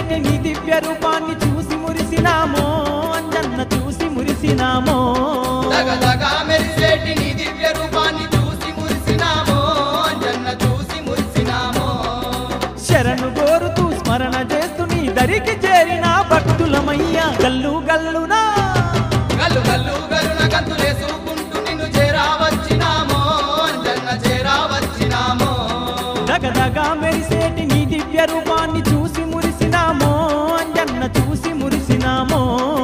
మెరిసేటి నీ దివ్య రూపాన్ని చూసి మురిసినామో అంజన్న చూసి మురిసినామో దగదగా మెరిసేటి నీ దివ్య రూపాన్ని చూసి మురిసినామో జన్న చూసి మురిసినామో శరణు కోరుతూ స్మరణ చేస్తూ నీ దరికి చేరిన భక్తులమయ్యా గల్లు గల్లునా గల్లు గల్లు గల్లున గంతులేసుకుంటూ నిన్ను చేరావచ్చినామో జన్న చేరావచ్చినామో దగదగా మెరిసేటి నీ దివ్య రూపాన్ని చూసి మురిసినామో అంజన్న చూసి మురిసినామో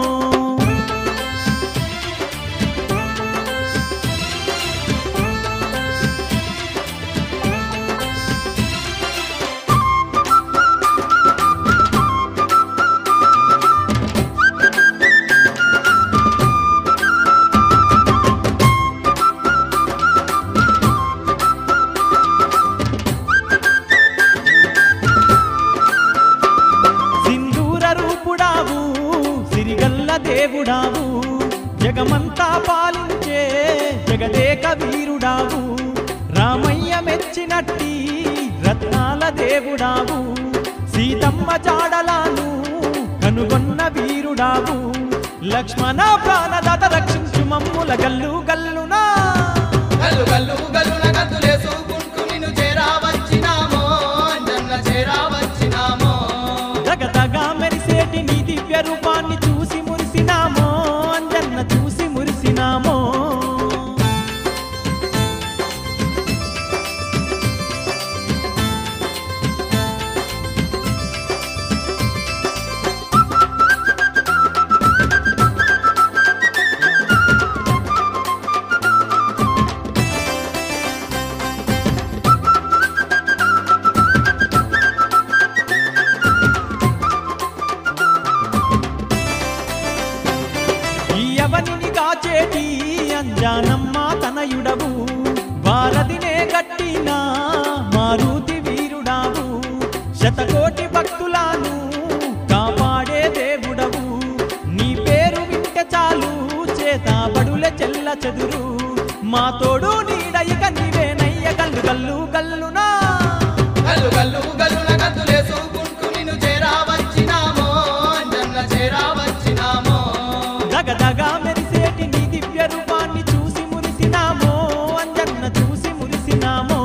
సింధూర రూపుడావు సిరిగల్ల దేవుడావు జగమంతా పాలించే జగదేక వీరుడావు రామయ్య మెచ్చినట్టి రత్నాల దేవుడావు సీతమ్మ జాడలాను కనుగొన్న వీరుడావు లక్ష్మణ ప్రాణదాత రక్షించు మమ్ముల గల్లు గల్లునా గల్లు గల్లు గల్లున గంతులేసుకుంటూ నిన్ను చేరావచ్చినామో జన్న చేరావచ్చినామో దగదగా మెరిసేటి నీ దివ్య రూపాన్ని చూసి మురిసినామో అంజన్న చూసి మురిసినామో ఈ అవనిని కాచేటి అంజానమ్మ తనయుడవు వారధినే గట్టిన మారుతి వీరుడావు శతకోటి భక్తులను కాపాడే దేవుడవు నీ పేరు వింటే చాలు చేతాబడుల చెల్ల చెదురు మా తోడు నీడ ఇక నీవేనయ్య గల్లు గల్లు గల్లునా గల్లు గల్లు గల్లున గంతులేసుకుంటూ నిన్ను చేరావచ్చినామో జన్న చేరావచ్చినామో దగదగా మెరిసేటి నీ దివ్య రూపాన్ని చూసి మురిసినామో అంజన్న చూసి మురిసినామో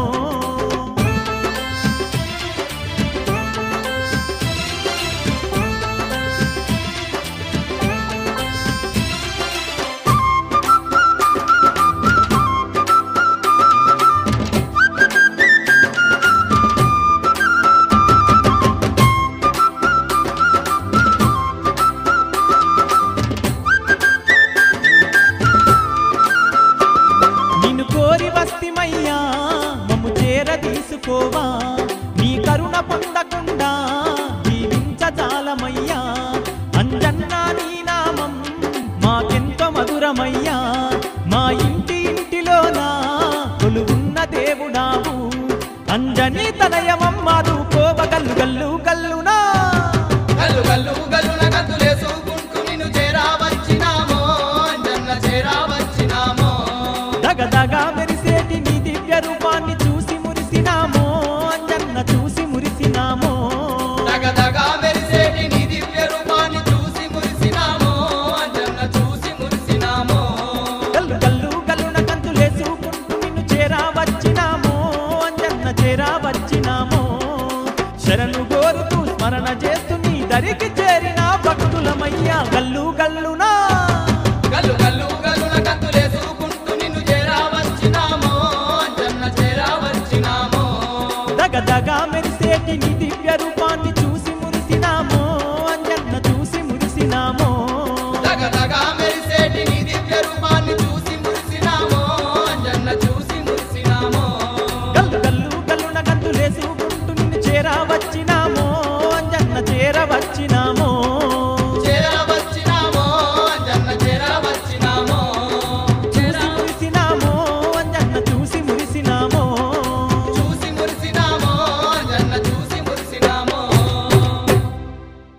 నిన్ను కోరి వస్తిమయ్యా మమ్ము చేర తీసుకోవా నీ కరుణ పొందకుండా జీవించజాలమయ్యా అంజన్న నీ నామం మాకెంతో మధురమయ్యా మా ఇంటి ఇంటిలోనా కొలువున్న దేవుడావు అంజని తనయమమ్మాదు కోవ గల్లు గల్లు గల్లునా గల్లు గల్లు గల్లున గంతులేసుకుంటూ నిన్ను చేరావచ్చినామో జన్న చేరావచ్చినామో దగదగా మెరిసేటి నీ దివ్య రూపాన్ని చూసి మురిసినామో అంజన్న చూసి మురిసినామో దగదగా మెరిసేటి నీ దివ్య రూపాన్ని చూసి మురిసినామో జన్న చూసి మురిసినామో గల్లు గల్లు గల్లున కంతులేసుకుంటూ నిన్ను చేరా వచ్చినామో అంజన్న చేరా వచ్చినామో శరణు కోరుతూ స్మరణ చేస్తూ నీ దరికి చేరిన భక్తులమయ్యా గల్లు గల్లునా గల్లు గల్లు గల్లున గంతులేసుకుంటూ నిన్ను చేరావచ్చినామో జన్న చేరావచ్చినామో దగదగా మెరిసేటి నీ దివ్య రూపాన్ని చూసి మురిసినామో అంజన్న చూసి మురిసినామో దగదగా మెరిసేటి నీ దివ్య రూపాన్ని